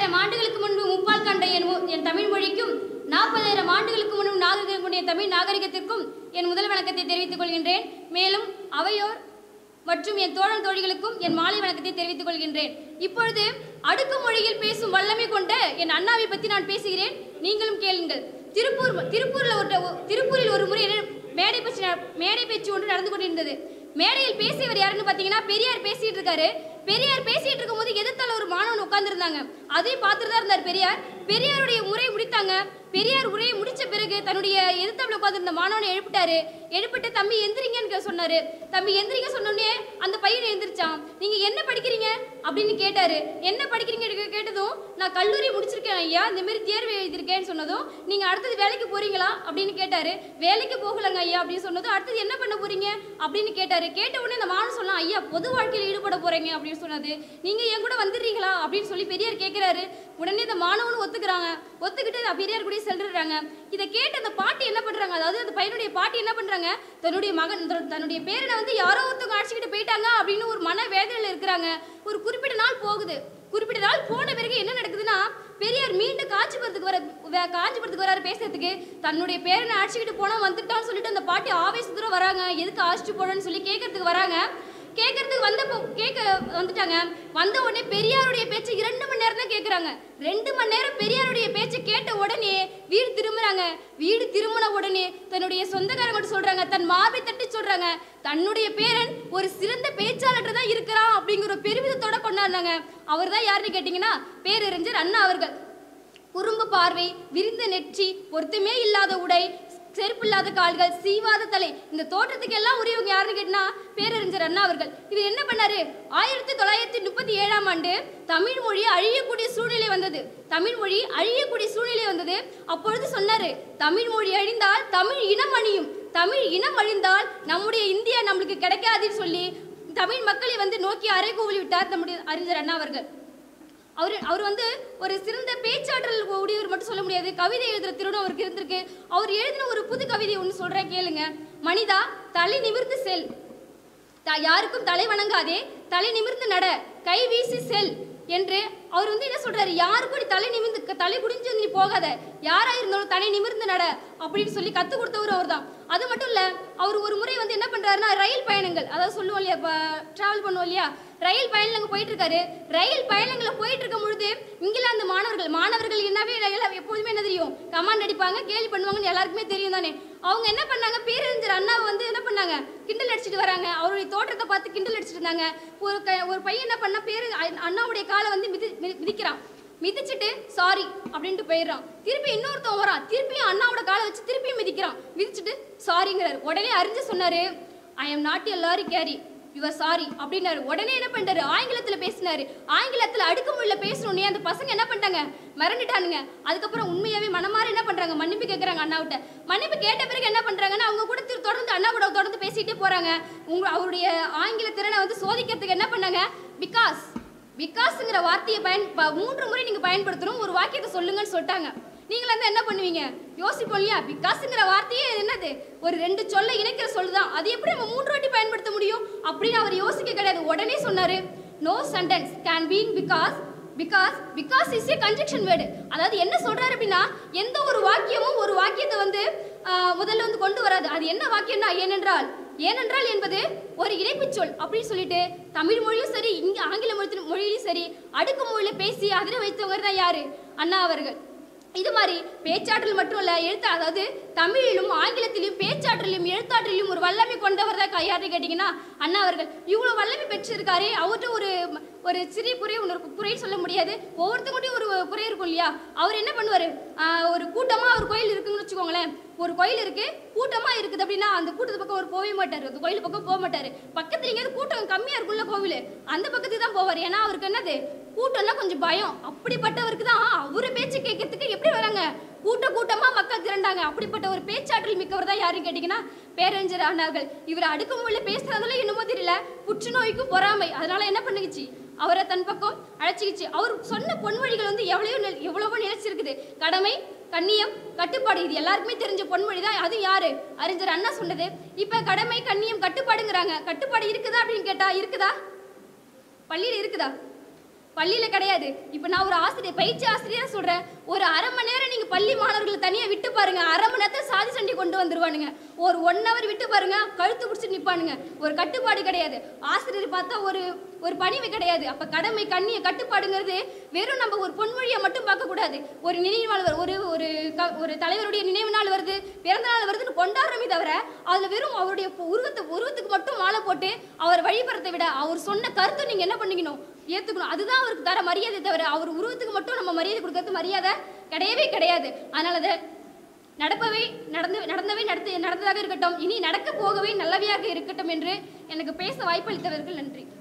ஐயாயிரம் ஆண்டுகளுக்கு முன்பு முப்பால் கண்ட என் மு- என் தமிழ் மொழிக்கும் நாற்பதாயிரம் ஆண்டுகளுக்கு முன்பு நாகரிகம் கொண்ட தமிழ் நாகரிகத்திற்கும் என் முதல் வணக்கத்தை தெரிவித்துக் கொள்கின்றேன் மேலும் அவையோர் மற்றும் என் தோழன் தோழிகளுக்கும் என் மாலை வணக்கத்தை தெரிவித்துக் கொள்கின்றேன் இப்பொழுது அடுக்கு மொழியில் பேசும் வல்லமை கொண்ட என் அண்ணாவை பற்றி நான் பேசுகிறேன் நீங்களும் கேளுங்கள் திருப்பூர் திருப்பூர்ல ஒரு திருப்பூரில் ஒரு முறை என்ன- மேடை பேச்சு ந- மேடை பேச்சு ஒன்று நடந்து கொண்டிருந்தது மேடையில் பேசியவர் யாருன்னு பார்த்தீங்கன்னா பெரியார் பேசிட்டு இருக்காரு பெரியார் பேசிட்டு இருக்கும்போது எதிர்த்தால ஒரு மாணவன் உட்கார்ந்திருந்தாங்க அதையும் பார்த்துட்டு தான் இருந்தார் பெரியார் பெரியாருடைய உரை முடித்தாங்க பெரியார் உரையை முடிச்ச பிறகு தன்னுடைய எதிர்த்தாப்புல உட்கார்ந்திருந்த மாணவனை எழுப்பிட்டாரு எழுப்பிட்டு தம்பி எந்திரிங்கன்னு சொன்னாரு தம்பி எந்திரிங்க சொன்னோடனே அந்த பையன் எந்திரிச்சான் நீங்க என்ன படிக்கிறீங்க அப்படின்னு கேட்டாரு என்ன படிக்கிறீங்க கே- கேட்டதும் நான் கல்லூரி முடிச்சிருக்கேன் ஐயா இந்த மாதிரி தேர்வு எழுதியிருக்கேன்னு சொன்னதும் நீங்க அடுத்தது வேலைக்கு போறீங்களா அப்படின்னு கேட்டாரு வேலைக்கு போகலங்க ஐயா அப்படின்னு சொன்னதும் அடுத்தது என்ன பண்ண போறீங்க அப்படின்னு கேட்டாரு கேட்ட உடனே இந்த மாணவன் சொன்னான் ஐயா பொது வாழ்க்கையில் ஈடுபட போறீங்க அப்படின்னு சொன்னது நீங்க என் கூட வந்துடுறீங்களா அப்படின்னு சொல்லி பெரியார் கேட்கிறாரு உடனே இந்த மாணவனும் ஒத்துக்கிறாங்க ஒத்துக்கிட்டு அந்த பெரியார் கூட செல்றாங்க இதை கேட்டு அந்த பாட்டி என்ன பண்றாங்க அதாவது அந்த பையனுடைய பாட்டி என்ன பண்றாங்க தன்னுடைய மகன் தன்- தன்னுடைய பேரனை வந்து யாரோ ஒருத்தவங்க அழைச்சிக்கிட்டு போயிட்டாங்க அப்படின்னு ஒரு மன வேதனையில இருக்கிறாங்க ஒரு குறிப்பிட்ட நாள் போகுது குறிப்பிட்ட நாள் போன பிறகு என்ன நடக்குதுன்னா பெரியார் மீண்டும் காஞ்சிபுரத்துக்கு வர வே- காஞ்சிபுரத்துக்கு வராரு பேசுறதுக்கு தன்னுடைய பேரனை அழைச்சிக்கிட்டு போனா வந்துட்டான்னு சொல்லிட்டு அந்த பாட்டி ஆவேசத்துல வராங்க எதுக்கு அழைச்சிட்டு போனேன்னு சொல்லி கேட்கறதுக்கு வராங்க கேட்கறதுக்கு வந்தப்போ கேட்க வந்துட்டாங்க வந்த உடனே பெரியாருடைய பேச்சு இரண்டு மணி நேரம் தான் கேட்குறாங்க ரெண்டு மணி நேரம் பெரியாருடைய பேச்சை கேட்ட உடனே வீடு திரும்புறாங்க வீடு திரும்பின உடனே தன்னுடைய சொந்தக்காரங்க சொல்றாங்க தன் மார்பை தட்டி சொல்றாங்க தன்னுடைய பேரன் ஒரு சிறந்த பேச்சாளர் தான் இருக்கிறான் அப்படிங்கிற ஒரு பெருமிதத்தோட கொண்டாடினாங்க அவர் தான் யாருன்னு கேட்டிங்கன்னா பேரறிஞர் அண்ணா அவர்கள் குறும்பு பார்வை விரிந்த நெற்றி பொருத்தமே இல்லாத உடை செருப்பில்லாத கால்கள் சீவாத தலை இந்த தோற்றத்துக்கு எல்லாம் உரியவங்க யாருன்னு கேட்டினா பேரறிஞர் அண்ணா அவர்கள் இவர் என்ன பண்ணாரு ஆயிரத்தி தொள்ளாயிரத்தி முப்பத்தி ஏழாம் ஆண்டு தமிழ் மொழி அழியக்கூடிய சூழ்நிலை வந்தது தமிழ் மொழி அழியக்கூடிய சூழ்நிலை வந்தது அப்பொழுது சொன்னாரு தமிழ் மொழி அழிந்தால் தமிழ் இனம் அழியும் தமிழ் இனம் அழிந்தால் நம்முடைய இந்தியா நம்மளுக்கு கிடைக்காதுன்னு சொல்லி தமிழ் மக்களை வந்து நோக்கி அறைகூவலி விட்டார் நம்முடைய அறிஞர் அண்ணா அவர்கள் அவர் அவர் வந்து ஒரு சிறந்த பேச்சாற்றல் உடையவர் மட்டும் சொல்ல முடியாது கவிதை எழுதுற திறனும் அவருக்கு இருந்திருக்கு அவர் எழுதின ஒரு புது கவிதை ஒன்று சொல்றேன் கேளுங்க மனிதா தலை நிமிர்ந்து செல் த- யாருக்கும் தலை வணங்காதே தலை நிமிர்ந்து நட கை வீசி செல் என்று அவர் வந்து என்ன சொல்றாரு யாருக்கும் நீ தலை நிமிர்ந்து க- தலை குடிஞ்சு வந்து நீ போகாத யாரா இருந்தாலும் தலை நிமிர்ந்து நட அப்படின்னு சொல்லி கத்து கொடுத்தவர் அவர் தான் அது மட்டும் இல்ல அவர் ஒரு முறை வந்து என்ன பண்றாருன்னா ரயில் பயணங்கள் அதாவது சொல்லுவோம் இல்லையா டிராவல் பண்ணுவோம் இல்லையா ரயில் பயணங்க போயிட்டு இருக்காரு ரயில் பயணங்களை போயிட்டு இருக்கும் பொழுது இங்கிலாந்து மாணவர்கள் மாணவர்கள் என்னவே எல்லாம் எப்போதுமே என்ன தெரியும் கமாண்ட் அடிப்பாங்க கேலி பண்ணுவாங்கன்னு எல்லாருக்குமே தெரியும் தானே அவங்க என்ன பண்ணாங்க பேரறிஞர் அண்ணாவை வந்து என்ன பண்ணாங்க கிண்டல் அடிச்சிட்டு வராங்க அவருடைய தோற்றத்தை பார்த்து கிண்டல் அடிச்சிட்டு இருந்தாங்க ஒரு க- ஒரு பையன் என்ன பண்ணா பேரு அ- அண்ணாவுடைய காலை வந்து மிதி மிதி- மிதிக்கிறான் மிதிச்சிட்டு சாரி அப்படின்ட்டு போயிடுறான் திருப்பி இன்னொருத்தன் வரான் திருப்பியும் அண்ணாவோட காலை வச்சு திருப்பியும் மிதிக்கிறான் மிதிச்சிட்டு சாரிங்கிறாரு உடனே அறிஞ்சு சொன்னாரு I am not a lorry carry your sorry அப்படின்னாரு உடனே என்ன பண்ணிட்டாரு ஆங்கிலத்துல பேசினாரு ஆங்கிலத்துல அடுக்குமொழியில பேசணுன்னே அந்த பசங்க என்ன பண்ணிட்டாங்க மிரண்டுட்டானுங்க அதுக்கப்புறம் உண்மையாவே மனமாற என்ன பண்றாங்க மன்னிப்பு கேட்கறாங்க அண்ணாவிட்ட மன்னிப்பு கேட்ட பிறகு என்ன பண்றாங்கன்னா அவங்க கூட திரு- தொடர்ந்து அண்ணா கூட தொடர்ந்து பேசிட்டே போறாங்க உங்க அவருடைய ஆங்கில திறனை வந்து சோதிக்கிறதுக்கு என்ன பண்ணாங்க பிகாஸ் பிகாஸ்ங்கிற வார்த்தையை பயன் ப- மூன்று முறை நீங்க பயன்படுத்தணும் ஒரு வாக்கியத்தை சொல்லுங்கன்னு சொல்லிட்டாங்க நீங்களா இருந்தா என்ன பண்ணுவீங்க யோசிப்போம் இல்லையா பிகாஸ்ங்கிற வார்த்தையே என்னது ஒரு ரெண்டு சொல்ல இணைக்கிற சொல்லுதான் அது எப்படி நம்ம மூன்று வாட்டி பயன்படுத்த முடியும் அப்படின்னு அவர் யோசிக்க கிடையாது உடனே சொன்னாரு no sentence can being because because because is a conjunction word அதாவது என்ன சொல்றாரு அப்படின்னா எந்த ஒரு வாக்கியமும் ஒரு வாக்கியத்தை வந்து ஆஹ், முதல்ல வந்து கொண்டு வராது அது என்ன வாக்கியம்னா ஏனென்றால் ஏனென்றால் என்பது ஒரு இணைப்புச் சொல் அப்படின்னு சொல்லிட்டு தமிழ் மொழியும் சரி இங்க ஆங்கில மொழி மொழியிலும் சரி அடுக்கு மொழியில பேசி அதில் வைத்தவங்க தான் யாரு அண்ணா அவர்கள் இது மாதிரி பேச்சாற்றல் மட்டும் இல்ல எழுத்தா அதாவது தமிழிலும் ஆங்கிலத்திலும் பேச்சாற்றலிலும் எழுத்தாற்றலிலும் ஒரு வல்லமை கொண்டவர் தான் யாருன்னு கேட்டீங்கன்னா அண்ணா அவர்கள் இவ்வளவு வல்லமை பெற்றிருக்காரு அவர்கிட்ட ஒரு ஒரு சிறிய குறை ஒன்று இருக்கும். குறை சொல்ல முடியாது ஒவ்வொருத்தவங்கள்ட்டையும் ஒரு குறை இருக்கும் இல்லையா அவர் என்ன பண்ணுவாரு ஆஹ் ஒரு கூட்டமா ஒரு கோயில் இருக்குன்னு வச்சுக்கோங்களேன் ஒரு கோயில் இருக்கு கூட்டமா இருக்குது அப்படின்னா அந்த கூட்டத்து பக்கம் அவர் போகவே மாட்டாரு அந்த கோயில் பக்கம் போக மாட்டாரு பக்கத்துல எங்கேயாவது கூட்டம் கம்மியா இருக்குல்ல கோவில் அந்த பக்கத்துக்கு தான் போவார் ஏன்னா அவருக்கு என்னது கூட்டம்னா கொஞ்சம் பயம் அப்படிப்பட்டவருக்கு தான் அவரு பேச்சு கேட்கறதுக்கு எப்படி வராங்க கூட்ட கூட்டமா மக்கள் திரண்டாங்க அப்படிப்பட்ட ஒரு பேச்சாற்றல் மிக்கவர் தான் யாருன்னு கேட்டீங்கன்னா பேரறிஞர் ஆனார்கள் இவர் அடுக்குமொழியில பேசுறதுல என்னமோ தெரியல புற்றுநோய்க்கு பொறாமை அதனால என்ன பண்ணுச்சு அவரை தன் பக்கம் அழைச்சிக்கிச்சு அவர் சொன்ன பொன்மொழிகள் வந்து எவ்வளவோ நில- எவ்வளவோ நிலைச்சிருக்குது கடமை கண்ணியம் கட்டுப்பாடு இது எல்லாருக்குமே தெரிஞ்ச பொன்மொழி தான் அது யாரு அறிஞர் அண்ணா சொன்னது இப்ப கடமை கண்ணியம் கட்டுப்பாடுங்கிறாங்க கட்டுப்பாடு இருக்குதா அப்படின்னு கேட்டா இருக்குதா பள்ளியில் இருக்குதா பள்ளியில கிடையாது இப்போ நான் ஒரு ஆசிரியர் பயிற்சி ஆசிரியரா சொல்றேன் ஒரு அரை மணி நேரம் நீங்க பள்ளி மாணவர்களை தனியா விட்டு பாருங்க அரை மணி நேரத்துல சாதி சண்டை கொண்டு வந்துருவானுங்க ஒரு ஒன் ஹவர் விட்டு பாருங்க கழுத்து பிடிச்சி நிப்பானுங்க ஒரு கட்டுப்பாடு கிடையாது ஆசிரியர் பார்த்தா ஒரு ஒரு பணிவு கிடையாது அப்ப கடமை கண்ணிய கட்டுப்பாடுங்கிறது வெறும் நம்ம ஒரு பொன்மொழியை மட்டும் பார்க்க கூடாது ஒரு நினைவு நாள் வரு- ஒரு ஒரு க- ஒரு தலைவருடைய நினைவு நாள் வருது பிறந்த நாள் வருதுன்னு கொண்டாடுறமே தவிர அதுல வெறும் அவருடைய பு- உருவத்தை உருவத்துக்கு மட்டும் மாலை போட்டு அவர் வழிபடுறதை விட அவர் சொன்ன கருத்தை நீங்க என்ன பண்ணிக்கணும் ஏத்துக்கணும் அதுதான் அவருக்கு தர மரியாதை தவிர அவர் உருவத்துக்கு மட்டும் நம்ம மரியாதை கொடுக்கறது மரியாதை கிடையவே கிடையாது அதனால அதை நடப்பவை நடந்து நடந்தவை நடத்து நடந்ததாக இருக்கட்டும் இனி நடக்க போகவே நல்லவையாக இருக்கட்டும் என்று எனக்கு பேச வாய்ப்பளித்தவர்கள் நன்றி